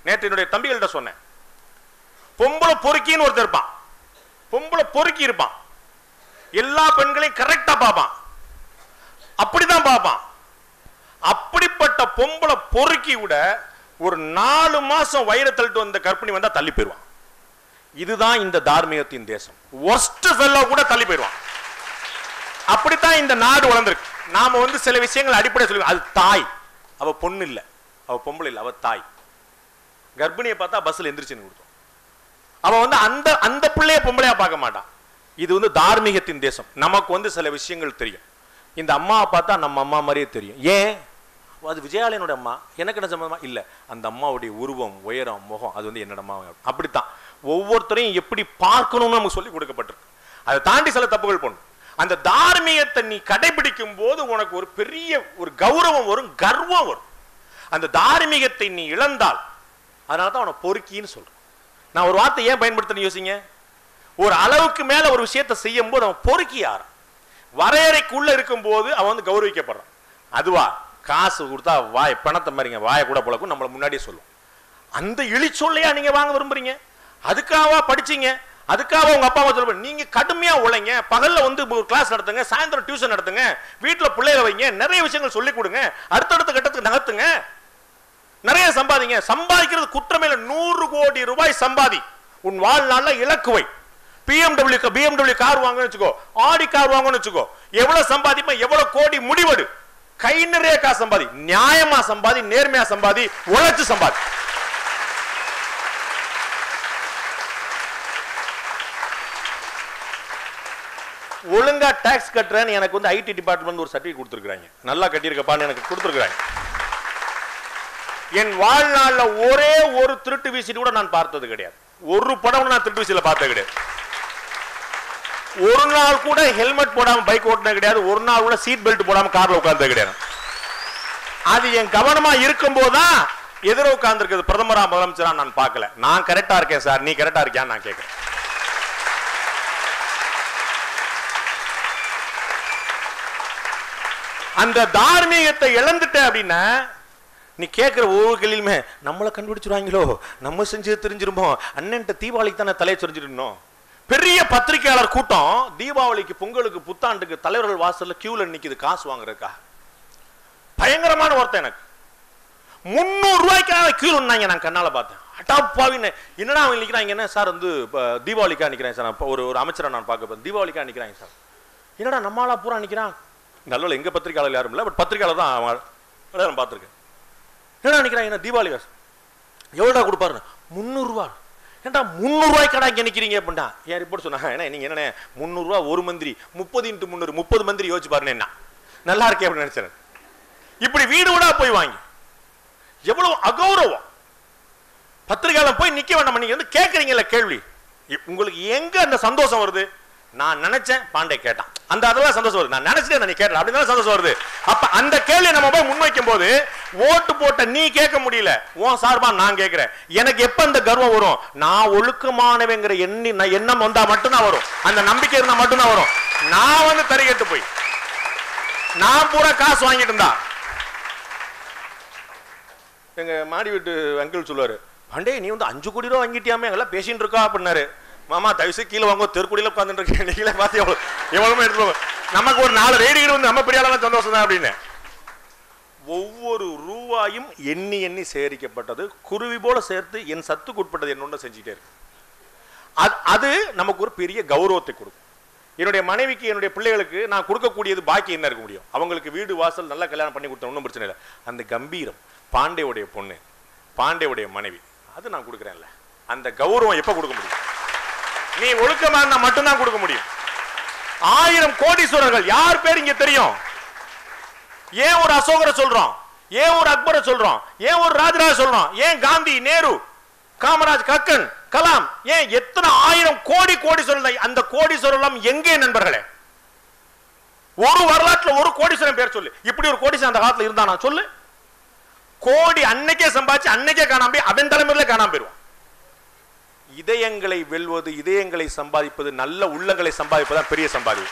நேற்று என்னுடைய தம்பிகள்கிட்ட சொன்னேன் பொம்பளை பொறுக்கின்னு ஒருத்தர் இருப்பான் பொம்பளை பொறுக்கி இருப்பான் எல்லா பெண்களையும் கரெக்டா பார்ப்பான் அப்படிதான் பார்ப்பான் அப்படிப்பட்ட பொம்பளை பொறுக்கி விட ஒரு நாலு மாசம் வயிறு தள்ளிட்டு வந்த கர்ப்பிணி வந்தா தள்ளி போயிடுவான் இதுதான் இந்த தார்மீகத்தின் தேசம் ஒஸ்ட் ஃபெல்லோ கூட தள்ளி போயிடுவான் அப்படித்தான் இந்த நாடு வளர்ந்துருக்கு நாம வந்து சில விஷயங்கள் அடிப்படை சொல்லி அது தாய் அவ பொண்ணு இல்ல அவ பொம்பளை இல்ல அவ தாய் கர்ப்பிணியை பார்த்தா பஸ்ல எந்திரிச்சுன்னு கொடுத்தோம் அவன் வந்து அந்த அந்த பிள்ளைய பொம்பளையா பார்க்க மாட்டான் இது வந்து தார்மீகத்தின் தேசம் நமக்கு வந்து சில விஷயங்கள் தெரியும் இந்த அம்மாவை பார்த்தா நம்ம அம்மா மாதிரியே தெரியும் ஏன் அது விஜயாலயனோட அம்மா எனக்கு என்ன சம்பந்தமா இல்ல அந்த அம்மாவுடைய உருவம் உயரம் முகம் அது வந்து என்னோட அம்மா அப்படித்தான் ஒவ்வொருத்தரையும் எப்படி பார்க்கணும்னு நமக்கு சொல்லி கொடுக்கப்பட்டிருக்கு அதை தாண்டி சில தப்புகள் பண்ணும் அந்த தார்மீகத்தை நீ கடைபிடிக்கும் போது உனக்கு ஒரு பெரிய ஒரு கௌரவம் வரும் கர்வம் வரும் அந்த தார்மீகத்தை நீ இழந்தால் அதனால தான் அவனை பொறுக்கின்னு சொல்றேன் நான் ஒரு வார்த்தை ஏன் பயன்படுத்தணும் யோசிங்க ஒரு அளவுக்கு மேல ஒரு விஷயத்தை செய்யும் போது அவன் பொறுக்கி ஆறான் வரையறைக்குள்ள இருக்கும் போது அவன் வந்து கௌரவிக்கப்படுறான் அதுவா காசு கொடுத்தா வாய் பணத்தை மாதிரிங்க வாயை கூட பழக்கும் நம்மள முன்னாடியே சொல்லும் அந்த இழிச்சொல்லையா நீங்க வாங்க விரும்புறீங்க அதுக்காக படிச்சீங்க அதுக்காக உங்க அப்பா அம்மா சொல்ல நீங்க கடுமையா உழைங்க பகல்ல வந்து ஒரு கிளாஸ் நடத்துங்க சாயந்தரம் டியூஷன் நடத்துங்க வீட்டுல பிள்ளைகளை வைங்க நிறைய விஷயங்கள் சொல்லி கொடுங்க அடுத்தடுத்த கட்டத்துக்கு நகர்த்துங்க நிறைய சம்பாதிங்க சம்பாதிக்கிறது குற்றமே இல்லை நூறு கோடி ரூபாய் சம்பாதி உன் வாழ்நாள்ல இலக்கு வை பிஎம்டபிள்யூ பிஎம்டபிள்யூ கார் வாங்கன்னு வச்சுக்கோ ஆடி கார் வாங்கன்னு வச்சுக்கோ எவ்வளவு சம்பாதிப்பா எவ்வளவு கோடி முடிவெடு கை நிறைய காசு சம்பாதி நியாயமா சம்பாதி நேர்மையா சம்பாதி உழைச்சு சம்பாதி ஒழுங்கா டாக்ஸ் கட்டுறேன்னு எனக்கு வந்து ஐடி டிபார்ட்மெண்ட் ஒரு சர்டிஃபிகேட் கொடுத்துருக்காங்க நல்லா கட்டியிருக்கப்பான்னு எனக்கு கொடுத்துருக்காங்க என் வாழ்நாள்ல ஒரே ஒரு திருட்டு வீசிட்டு கூட நான் பார்த்தது கிடையாது ஒரு படம் நான் திருட்டு வீசியில பார்த்தது கிடையாது ஒரு நாள் கூட ஹெல்மெட் போடாம பைக் ஓட்டினது கிடையாது ஒரு நாள் கூட சீட் பெல்ட் போடாம கார்ல உட்கார்ந்தது கிடையாது அது என் கவனமா இருக்கும் போதுதான் எதிர உட்கார்ந்துருக்கிறது பிரதமரா முதலமைச்சரா நான் பார்க்கல நான் கரெக்டா இருக்கேன் சார் நீ கரெக்டா இருக்கியான்னு நான் கேட்கிறேன் அந்த தார்மீகத்தை இழந்துட்ட அப்படின்னா நீ கேட்கிற ஒவ்வொரு கேள்வியுமே நம்மளை கண்டுபிடிச்சிருவாங்களோ நம்ம செஞ்சு தெரிஞ்சிருமோ அண்ணன்ட்ட தீபாவளிக்கு தானே தலையை சொரிஞ்சிருந்தோம் பெரிய பத்திரிகையாளர் கூட்டம் தீபாவளிக்கு பொங்கலுக்கு புத்தாண்டுக்கு தலைவர்கள் வாசல்ல கியூல நிக்குது காசு வாங்குறதுக்கா பயங்கரமான வார்த்தை எனக்கு முந்நூறு ரூபாய்க்காக கியூ நின்னாங்க நான் கண்ணால பார்த்தேன் அட்டாப்பாவின்னு என்னடா அவங்க நிக்கிறாங்க என்ன சார் வந்து இப்ப தீபாவளிக்கா நிக்கிறேன் சார் நான் இப்ப ஒரு ஒரு அமைச்சரை நான் பார்க்க போறேன். தீபாவளிக்கா நிக்கிறாங்க சார் என்னடா நம்மளா பூரா நிக்கிறான் நல்ல எங்க பத்திரிகையாளர் யாரும் இல்லை பட் பத்திரிகையாளர் தான் அவன் அதான் நான் பார்த்துருக்கேன் என்னடா நிக்கிறாங்க என்ன தீபாவளி காசு எவ்வளோடா கொடுப்பாரு முந்நூறுரூவா ஏன்டா முந்நூறுரூவாய்க்கடா இங்கே நிற்கிறீங்க அப்படின்டா என் ரிப்போர்ட் சொன்னா ஏன்னா நீங்கள் என்னண்ணே முந்நூறுரூவா ஒரு மந்திரி முப்பது இன்ட்டு முந்நூறு முப்பது மந்திரி யோசிச்சு பாருன்னு என்ன நல்லா இருக்கே அப்படின்னு நினைச்சேன் இப்படி வீடு வீடா போய் வாங்கி எவ்வளவு அகௌரவம் பத்திரிகையாளர் போய் நிக்க வேண்டாம் நீங்க வந்து கேட்கறீங்கல்ல கேள்வி இ- உங்களுக்கு எங்க அந்த சந்தோஷம் வருது நான் நினைச்சேன் பாண்டே கேட்டான் அந்த அதெல்லாம் சந்தோஷம் வருது நான் நினைச்சிட்டேன் நீ கேட்டல அப்படின்னு சந்தோஷம் வருது அப்ப அந்த கேள்வியை நம்ம போய் முன்வைக்கும் போது ஓட்டு போட்ட நீ கேட்க முடியல உன் சார்பா நான் கேட்கிறேன் எனக்கு எப்ப அந்த கர்வம் வரும் நான் ஒழுக்கமானவங்கிற எண்ணி நான் எண்ணம் வந்தா மட்டும்தான் வரும் அந்த நம்பிக்கை இருந்தா மட்டும்தான் வரும் நான் வந்து தறிகட்டு போய் நான் பூரா காசு வாங்கிட்டு இருந்தா எங்க மாடி வீட்டு அங்கிள் சொல்லுவாரு பண்டே நீ வந்து அஞ்சு கோடி ரூபா வாங்கிட்டியாமே எல்லாம் பேசிட்டு இருக்கா அப்படின்னாரு மாமா தயவுசு கீழே வாங்க தெருக்குடியில உட்காந்துட்டு இருக்கேன் நீங்களே பார்த்து எவ்வளவு எவ்வளவு எடுத்து போங்க. நமக்கு ஒரு நாலு ரேடிகள் வந்து நம்ம பெரிய ஆளெல்லாம் சந்தோஷம் தான் அப்படின்னு ஒவ்வொரு ரூபாயும் எண்ணி எண்ணி சேகரிக்கப்பட்டது குருவி போல சேர்த்து என் சத்துக்கு உட்பட்டது என்னொன்னு செஞ்சுட்டே இருக்கு அது அது நமக்கு ஒரு பெரிய கௌரவத்தை கொடுக்கும் என்னுடைய மனைவிக்கு என்னுடைய பிள்ளைகளுக்கு நான் கொடுக்கக்கூடியது பாக்கி என்ன இருக்க முடியும் அவங்களுக்கு வீடு வாசல் நல்லா கல்யாணம் பண்ணி கொடுத்தேன் ஒன்றும் பிரச்சனை இல்லை அந்த கம்பீரம் பாண்டேவுடைய பொண்ணு பாண்டேவுடைய மனைவி அது நான் கொடுக்குறேன்ல அந்த கௌரவம் எப்ப கொடுக்க முடியும் நீ ஒழுக்கமா இருந்தா மட்டும்தான் கொடுக்க முடியும் ஆயிரம் கோடீஸ்வரர்கள் யார் பேர் இங்க தெரியும் ஏன் ஒரு அசோகரை சொல்றோம் ஏன் ஒரு அக்பரை சொல்றோம் ஏன் ஒரு ராஜராஜ சொல்றோம் ஏன் காந்தி நேரு காமராஜ் கக்கன் கலாம் ஏன் எத்தனை ஆயிரம் கோடி கோடி சொல்ல அந்த கோடி சொல்லலாம் எங்கே நண்பர்களே ஒரு வரலாற்றுல ஒரு கோடீஸ்வரன் பேர் சொல்லு இப்படி ஒரு கோடீஸ்வரன் அந்த காலத்துல இருந்தானா சொல்லு கோடி அன்னைக்கே சம்பாதிச்சு அன்னைக்கே காணாம போய் அவன் தலைமுறையில காணாம போயிருவான் இதயங்களை வெல்வது இதயங்களை சம்பாதிப்பது நல்ல உள்ளங்களை சம்பாதிப்பது தான் பெரிய சம்பாதி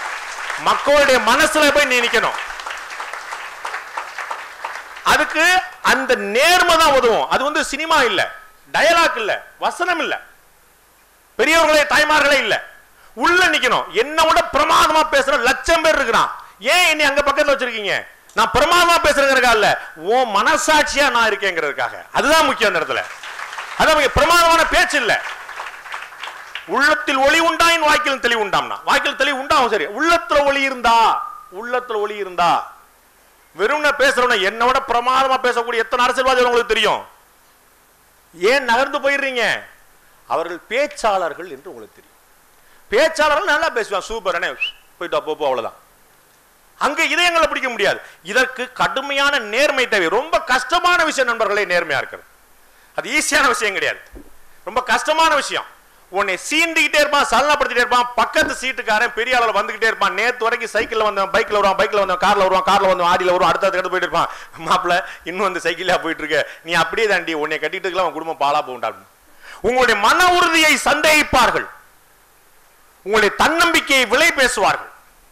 மக்களுடைய மனசுல போய் நீ நிக்கணும் அதுக்கு அந்த நேர்மை தான் உதவும் அது வந்து சினிமா இல்ல டயலாக் இல்ல வசனம் இல்ல பெரியவர்களே தாய்மார்களே இல்ல உள்ள நிக்கணும் என்ன விட பிரமாதமா பேசுற லட்சம் பேர் இருக்கிறான் ஏன் என்னை அங்க பக்கத்துல வச்சிருக்கீங்க நான் பிரமாதமா பேசுறேங்கிறதுக்காக இல்ல உன் மனசாட்சியா நான் இருக்கேங்கிறதுக்காக அதுதான் முக்கியம் அந்த இடத்துல அதான் முக்கியம். பிரமாதமான பேச்சு இல்ல உள்ளத்தில் ஒளி உண்டாயின் வாய்க்கில் தெளிவு உண்டாம்னா வாய்க்கில் தெளிவு உண்டாகும் சரி உள்ளத்துல ஒளி இருந்தா உள்ளத்துல ஒளி இருந்தா வெறும் பேசுறவன என்னோட பிரமாதமா பேசக்கூடிய எத்தனை அரசியல்வாதிகள் உங்களுக்கு தெரியும் ஏன் நகர்ந்து போயிடுறீங்க அவர்கள் பேச்சாளர்கள் என்று உங்களுக்கு தெரியும் பேச்சாளர்கள் நல்லா பேசுவான் சூப்பர் அண்ணே போயிட்டு அப்போ போ, அவ்வளவுதான் அங்க இதயங்களை பிடிக்க முடியாது இதற்கு கடுமையான நேர்மை தேவை ரொம்ப கஷ்டமான விஷயம் நண்பர்களே நேர்மையா இருக்கிறது அது ஈஸியான விஷயம் கிடையாது ரொம்ப கஷ்டமான விஷயம் உன்னை சீண்டிக்கிட்டே இருப்பான் சலனப்படுத்திட்டே இருப்பான் பக்கத்து சீட்டுக்காரன் பெரிய அளவில் வந்துகிட்டே இருப்பான் நேத்து வரைக்கும் சைக்கிள்ல வந்தவன் பைக்ல வருவான் பைக்ல வந்தவன் கார்ல வருவான் கார்ல வந்தவன் ஆடியில வருவான் அடுத்த அடுத்து போயிட்டு இருப்பான் மாப்பிள இன்னும் வந்து சைக்கிளா போயிட்டு இருக்க நீ அப்படியே தாண்டி உன்னை கட்டிட்டு இருக்கலாம் உன் குடும்பம் பாலா போகுண்டா உங்களுடைய மன உறுதியை சந்தேகிப்பார்கள் உங்களுடைய தன்னம்பிக்கையை விலை பேசுவார்கள்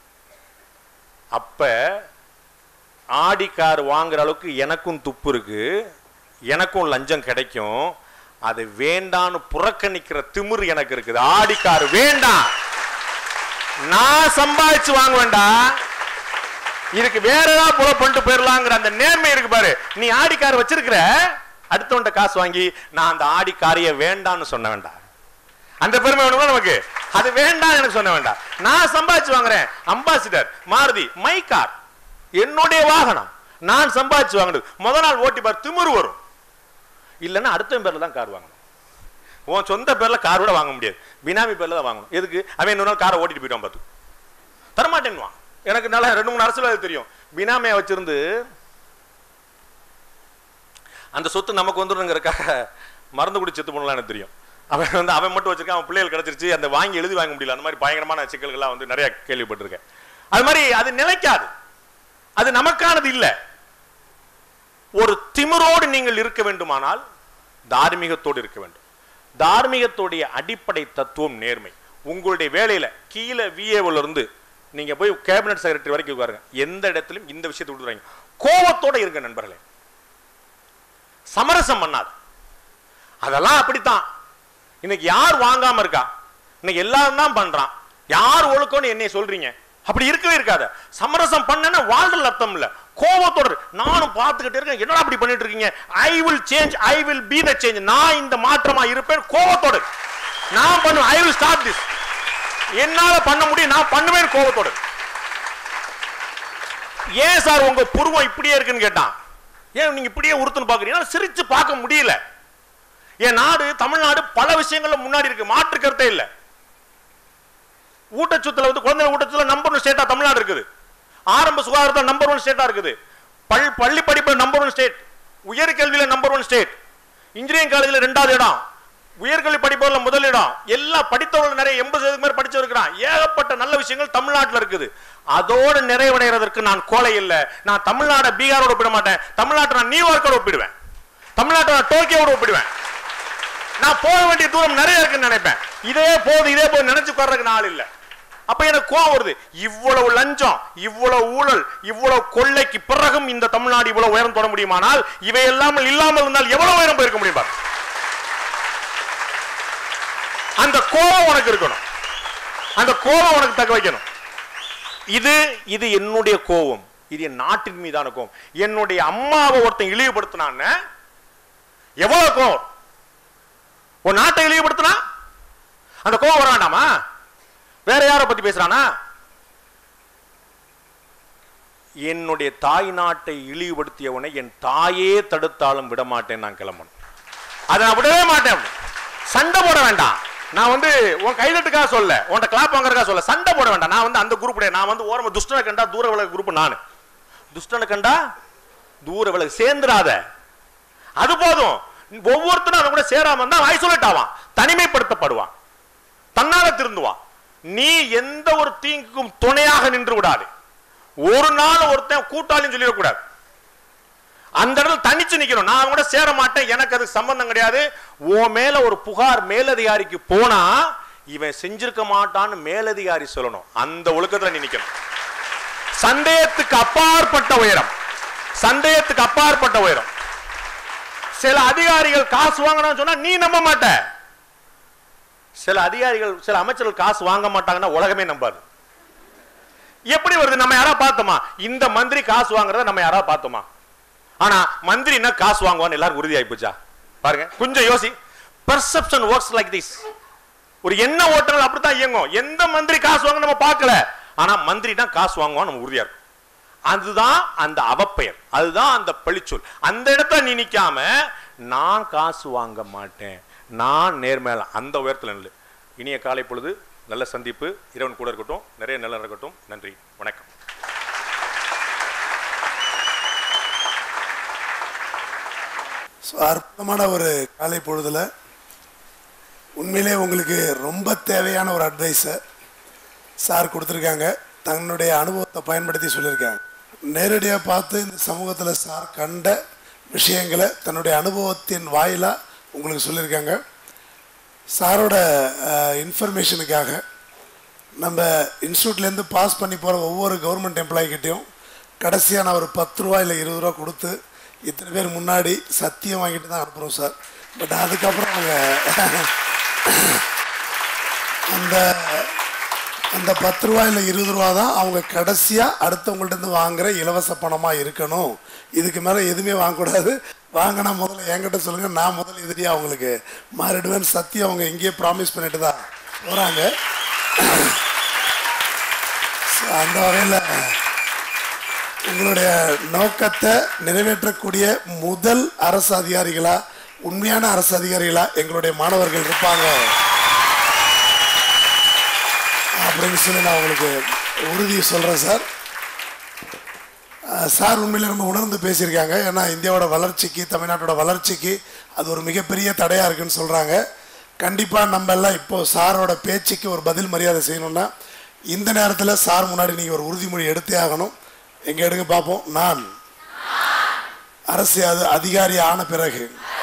அப்ப ஆடி கார் வாங்குற அளவுக்கு எனக்கும் துப்பு இருக்கு எனக்கும் லஞ்சம் கிடைக்கும் அது வேண்டான்னு புறக்கணிக்கிற திமிரு எனக்கு இருக்குது ஆடி கார் வேண்டாம் நான் சம்பாதிச்சு வாங்க வேண்டாம் இதுக்கு வேற ஏதாவது புற பண்ணிட்டு போயிடலாங்கிற அந்த நேர்மை இருக்கு பாரு நீ ஆடி கார் வச்சிருக்கிற அடுத்தவன்ட்ட காசு வாங்கி நான் அந்த ஆடி காரிய வேண்டான்னு சொன்ன வேண்டாம் அந்த பெருமை வேணுமா நமக்கு அது வேண்டாம் எனக்கு சொன்ன வேண்டாம் நான் சம்பாதிச்சு வாங்குறேன் அம்பாசிடர் மாருதி மை கார் என்னுடைய வாகனம் நான் சம்பாதிச்சு வாங்கினது முத நாள் ஓட்டி பார் திமிரு வரும் இல்லைன்னா அடுத்த பேர்ல தான் கார் வாங்கணும் உன் சொந்த பேர்ல கார் கூட வாங்க முடியாது பினாமி பேர்ல தான் வாங்கணும் எதுக்கு அவன் இன்னொரு நாள் காரை ஓட்டிட்டு போயிட்டான் பார்த்து தரமாட்டேன்னுவான் எனக்கு நல்லா ரெண்டு மூணு அரசியல் தெரியும் பினாமியா வச்சிருந்து அந்த சொத்து நமக்கு வந்துடுங்கிறக்காக மறந்து குடி செத்து போனலாம் எனக்கு தெரியும் அவன் வந்து அவன் மட்டும் வச்சிருக்கான் அவன் பிள்ளைகள் கிடைச்சிருச்சு அந்த வாங்கி எழுதி வாங்க முடியல அந்த மாதிரி பயங்கரமான சிக்கல்கள்லாம் வந்து நிறைய கேள்விப்பட்டிருக்கேன் அது மாதிரி அது நிலைக்காது அது நமக்கானது இல்லை ஒரு திமிரோடு நீங்கள் இருக்க வேண்டுமானால் தார்மீகத்தோடு இருக்க வேண்டும் தார்மீகத்துடைய அடிப்படை தத்துவம் நேர்மை உங்களுடைய வேலையில கீழே விஏவில் இருந்து நீங்க போய் கேபினட் செக்ரட்டரி வரைக்கும் உட்காருங்க எந்த இடத்திலும் இந்த விஷயத்தை விட்டுறாங்க கோபத்தோட இருங்க நண்பர்களே சமரசம் பண்ணாது அதெல்லாம் அப்படித்தான் இன்னைக்கு யார் வாங்காம இருக்கா இன்னைக்கு எல்லாரும் தான் பண்றான் யார் ஒழுக்கம்னு என்னை சொல்றீங்க அப்படி இருக்கவே இருக்காத சமரசம் பண்ணனா வாழ்றதுல அர்த்தம் இல்ல கோபத்தோட இரு. நானும் பார்த்துக்கிட்டே இருக்கேன் என்னடா அப்படி பண்ணிட்டு இருக்கீங்க I will change I will be the change நான் இந்த மாற்றமா இருப்பேன் கோபத்தோட இரு. நான் பண்ணுவேன் ஐ வில் ஸ்டார்ட் திஸ் என்னால பண்ண முடியும் நான் பண்ணுவேன் கோபத்தோட இரு. ஏன் சார் உங்க புருவம் இப்படியே இருக்குன்னு கேட்டான் ஏன் நீங்க இப்படியே உறுத்துன்னு பாக்குறீங்க சிரிச்சு பார்க்க முடியல என் நாடு தமிழ்நாடு பல விஷயங்கள்ல முன்னாடி இருக்கு மாற்று கருத்தே இல்ல ஊட்டச்சத்துல வந்து குழந்தை ஊட்டச்சத்துல நம்பர் ஒன் ஸ்டேட்டா தமிழ்நாடு இருக்குது ஆரம்ப சுகாதாரத்தில் நம்பர் ஒன் ஸ்டேட்டா இருக்குது பள் பள்ளி படிப்புல நம்பர் ஒன் ஸ்டேட் உயர்கல்வியில நம்பர் ஒன் ஸ்டேட் இன்ஜினியரிங் காலேஜ்ல ரெண்டாவது இடம் உயர்கல்வி படிப்பவர்கள் முதல் இடம் எல்லாம் படித்தவர்கள் நிறைய எண்பது சதவீதம் பேர் படிச்சிருக்கிறான் ஏகப்பட்ட நல்ல விஷயங்கள் தமிழ்நாட்டில் இருக்குது அதோடு நிறைவடைகிறதற்கு நான் கோலை இல்லை நான் தமிழ்நாடை பீகாரோட ஒப்பிட மாட்டேன் தமிழ்நாட்டை நான் நியூயார்க்கோட ஒப்பிடுவேன் தமிழ்நாட்டை நான் டோக்கியோட ஒப்பிடுவேன் நான் போக வேண்டிய தூரம் நிறைய இருக்குன்னு நினைப்பேன் இதே போது இதே போது நினைச்சு உட்கார்றதுக்கு நாள் இல்ல அப்ப எனக்கு கோவம் வருது இவ்வளவு லஞ்சம் இவ்வளவு ஊழல் இவ்வளவு கொள்ளைக்கு பிறகும் இந்த தமிழ்நாடு இவ்வளவு உயரம் தொட முடியுமானால் இவை இல்லாமல் இல்லாமல் இருந்தால் எவ்வளவு உயரம் போயிருக்க முடியும் பாரு. அந்த கோபம் உனக்கு இருக்கணும் அந்த கோபம் உனக்கு தக்க வைக்கணும் இது இது என்னுடைய கோபம் இது என் நாட்டின் மீதான கோபம் என்னுடைய அம்மாவை ஒருத்தன் இழிவுபடுத்தினான்னு எவ்வளவு கோபம் உன் நாட்டை இழிவுபடுத்தினா அந்த கோபம் வர வேண்டாமா வேற யாரை பத்தி பேசுறானா என்னுடைய தாய் நாட்டை இழிவுபடுத்தியவனை என் தாயே தடுத்தாலும் விட மாட்டேன் நான் கிளம்பணும் அதை நான் விடவே மாட்டேன் சண்டை போட வேண்டாம் நான் வந்து உன் கைதட்டுக்காக சொல்ல உன்கிட்ட கிளாப் வாங்குறதுக்காக சொல்ல சண்டை போட வேண்டாம் நான் வந்து அந்த குரூப் நான் வந்து ஓரமா துஷ்டனை கண்டா தூர விலகு குரூப் நான் துஷ்டனை கண்டா தூர விலகு சேர்ந்துராத அது போதும் ஒவ்வொருத்தரும் அதை கூட சேராம இருந்தா ஐசோலேட் ஆவான் தனிமைப்படுத்தப்படுவான் தன்னால திருந்துவான் நீ எந்த ஒரு தீங்குக்கும் துணையாக நின்று விடாது ஒரு நாள் ஒருத்தன் கூட்டாளின்னு சொல்லிடக்கூடாது அந்த இடத்துல தனிச்சு நிக்கணும் நான் கூட சேர மாட்டேன் எனக்கு அதுக்கு சம்பந்தம் கிடையாது உன் மேல ஒரு புகார் மேலதிகாரிக்கு போனா இவன் செஞ்சிருக்க மாட்டான்னு மேலதிகாரி சொல்லணும் அந்த ஒழுக்கத்துல நீ நிக்கணும் சந்தேகத்துக்கு அப்பாற்பட்ட உயரம் சந்தேகத்துக்கு அப்பாற்பட்ட உயரம் சில அதிகாரிகள் காசு வாங்கணும்னு சொன்னா நீ நம்ப மாட்ட சில அதிகாரிகள் சில அமைச்சர்கள் காசு வாங்க மாட்டாங்கன்னா உலகமே நம்பாது எப்படி வருது நம்ம யாரா பார்த்தோமா இந்த மந்திரி காசு வாங்குறத நம்ம யாரா பார்த்தோமா ஆனா மந்திரினா காசு வாங்குவான்னு எல்லாரும் உறுதியாகி போச்சா பாருங்க கொஞ்சம் யோசி பெர்செப்ஷன் ஒர்க்ஸ் லைக் திஸ் ஒரு எண்ண ஓட்டங்கள் அப்படித்தான் இயங்கும் எந்த மந்திரி காசு வாங்க நம்ம பார்க்கல ஆனா மந்திரினா காசு வாங்குவான் நம்ம உறுதியா இருக்கும் அதுதான் அந்த அவப்பெயர் அதுதான் அந்த பழிச்சொல் அந்த இடத்துல நீ நிக்காம நான் காசு வாங்க மாட்டேன் நான் நேர்மையால அந்த உயரத்துல நில்லு இனிய காலை பொழுது நல்ல சந்திப்பு இறைவன் கூட இருக்கட்டும் நிறைய நல்ல இருக்கட்டும் நன்றி வணக்கம் ஸோ அற்புதமான ஒரு காலை பொழுதுல உண்மையிலே உங்களுக்கு ரொம்ப தேவையான ஒரு அட்வைஸை சார் கொடுத்துருக்காங்க தன்னுடைய அனுபவத்தை பயன்படுத்தி சொல்லியிருக்காங்க நேரடியாக பார்த்து இந்த சமூகத்தில் சார் கண்ட விஷயங்களை தன்னுடைய அனுபவத்தின் வாயிலாக உங்களுக்கு சொல்லியிருக்காங்க சாரோட இன்ஃபர்மேஷனுக்காக நம்ம இன்ஸ்டியூட்லேருந்து பாஸ் பண்ணி போகிற ஒவ்வொரு கவர்மெண்ட் எம்ப்ளாய்கிட்டையும் கடைசியாக நான் ஒரு பத்து ரூபா இல்லை இருபது ரூபா கொடுத்து இத்தனை பேர் முன்னாடி சத்தியம் வாங்கிட்டு தான் அனுப்புகிறோம் சார் பட் அதுக்கப்புறம் அவங்க அந்த அந்த பத்து ரூபா இல்லை இருபது ரூபா தான் அவங்க கடைசியாக அடுத்தவங்கள்ட்ட இருந்து வாங்குற இலவச பணமாக இருக்கணும் இதுக்கு மேலே எதுவுமே வாங்கக்கூடாது வாங்கினா முதல்ல என்கிட்ட சொல்லுங்கள் நான் முதல்ல எதிரியாக அவங்களுக்கு மாறிடுவேன் சத்தியம் அவங்க இங்கேயே ப்ராமிஸ் பண்ணிட்டு தான் போகிறாங்க So, அந்த வகையில் உங்களுடைய நோக்கத்தை நிறைவேற்றக்கூடிய முதல் அரசு அதிகாரிகளா உண்மையான அரசு அதிகாரிகளா எங்களுடைய மாணவர்கள் இருப்பாங்க அப்படின்னு சொல்லி நான் உங்களுக்கு உறுதி சொல்றேன் சார் அஹ் சார் உண்மையில ரொம்ப உணர்ந்து பேசியிருக்காங்க ஏன்னா இந்தியாவோட வளர்ச்சிக்கு தமிழ்நாட்டோட வளர்ச்சிக்கு அது ஒரு மிகப்பெரிய தடையா இருக்குன்னு சொல்றாங்க கண்டிப்பா நம்ம எல்லாம் இப்போ சாரோட பேச்சுக்கு ஒரு பதில் மரியாதை செய்யணும்னா இந்த நேரத்தில் சார் முன்னாடி நீங்க ஒரு உறுதிமொழி எடுத்தே ஆகணும் எங்க எடுங்க பார்ப்போம் நான் அரசு அது அதிகாரி ஆன பிறகு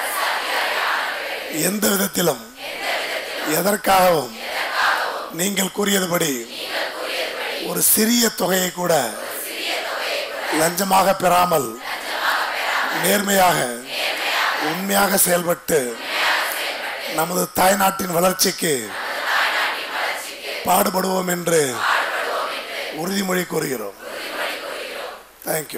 எந்த விதத்திலும் எதற்காகவும் நீங்கள் கூறியதுபடி ஒரு சிறிய தொகையை கூட லஞ்சமாக பெறாமல் நேர்மையாக உண்மையாக செயல்பட்டு நமது தாய்நாட்டின் வளர்ச்சிக்கு பாடுபடுவோம் என்று உறுதிமொழி கூறுகிறோம் தேங்க்யூ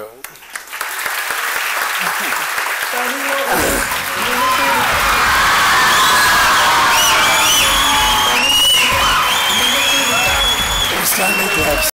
Standing claps.